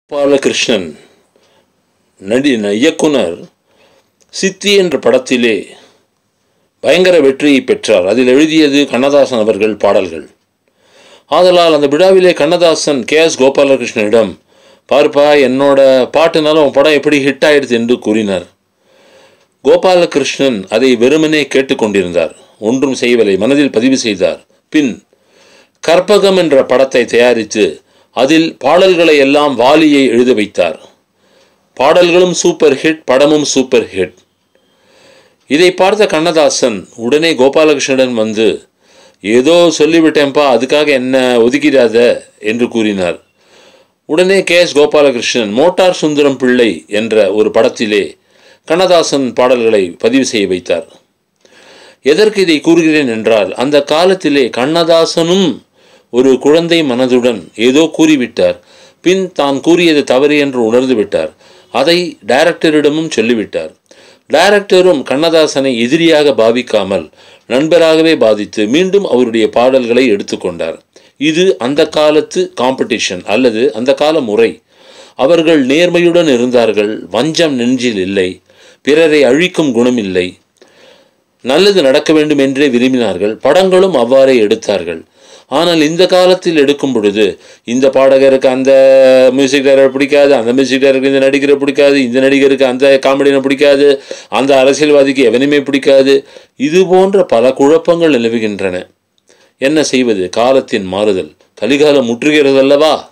பாலகிருஷ்ணன் நடி இயக்குனர் சித்தி என்ற படத்திலே பயங்கர வெற்றியை பெற்றார் அதில் எழுதியது கண்ணதாசன் அவர்கள் பாடல்கள் ஆதலால் அந்த விழாவிலே கண்ணதாசன் கே எஸ் கோபாலகிருஷ்ணனிடம் பார்ப்பா என்னோட பாட்டுனால உன் படம் எப்படி ஹிட் ஆயிடுது என்று கூறினார் கோபாலகிருஷ்ணன் அதை வெறுமனே கேட்டுக்கொண்டிருந்தார் ஒன்றும் செய்யவில்லை மனதில் பதிவு செய்தார் பின் கற்பகம் என்ற படத்தை தயாரித்து அதில் பாடல்களை எல்லாம் வாலியை எழுத வைத்தார் பாடல்களும் சூப்பர் ஹிட் படமும் சூப்பர் ஹிட் இதை பார்த்த கண்ணதாசன் உடனே கோபாலகிருஷ்ணன் வந்து ஏதோ சொல்லிவிட்டேன்ப்பா அதுக்காக என்ன ஒதுக்கிடாத என்று கூறினார் உடனே K S Gopalakrishnan motor Sundaram Pillai என்ற ஒரு படத்திலே கண்ணதாசன் பாடல்களை பதிவு செய்ய வைத்தார் எதற்கு இதை கூறுகிறேன் என்றால் அந்த காலத்திலே கண்ணதாசனும் ஒரு குழந்தை மனதுடன் ஏதோ கூறிவிட்டார் பின் தான் கூறியது தவறு என்று உணர்ந்து விட்டார் அதை டைரக்டரிடமும் சொல்லிவிட்டார் டைரக்டரும் கண்ணதாசனை எதிரியாக பாவிக்காமல் நண்பராகவே பாதித்து மீண்டும் அவருடைய பாடல்களை எடுத்துக்கொண்டார் இது அந்த காலத்து காம்படிஷன் அல்லது அந்த கால முறை அவர்கள் நேர்மையுடன் இருந்தார்கள் வஞ்சம் நெஞ்சில் இல்லை பிறரை அழிக்கும் குணம் இல்லை நல்லது நடக்க வேண்டும் என்றே விரும்பினார்கள் படங்களும் அவ்வாறே எடுத்தார்கள் ஆனால் இந்த காலத்தில் எடுக்கும் பொழுது இந்த பாடகருக்கு அந்த மியூசிக் டைரக்டர் பிடிக்காது அந்த மியூசிக் டைரக்டருக்கு இந்த நடிகரை பிடிக்காது இந்த நடிகருக்கு அந்த காமெடியனை பிடிக்காது அந்த அரசியல்வாதிக்கு எவனுமே பிடிக்காது இது போன்ற பல குழப்பங்கள் நிலவுகின்றன என்ன செய்வது காலத்தின் மாறுதல் கலிகாலம் முற்றுகிறது அல்லவா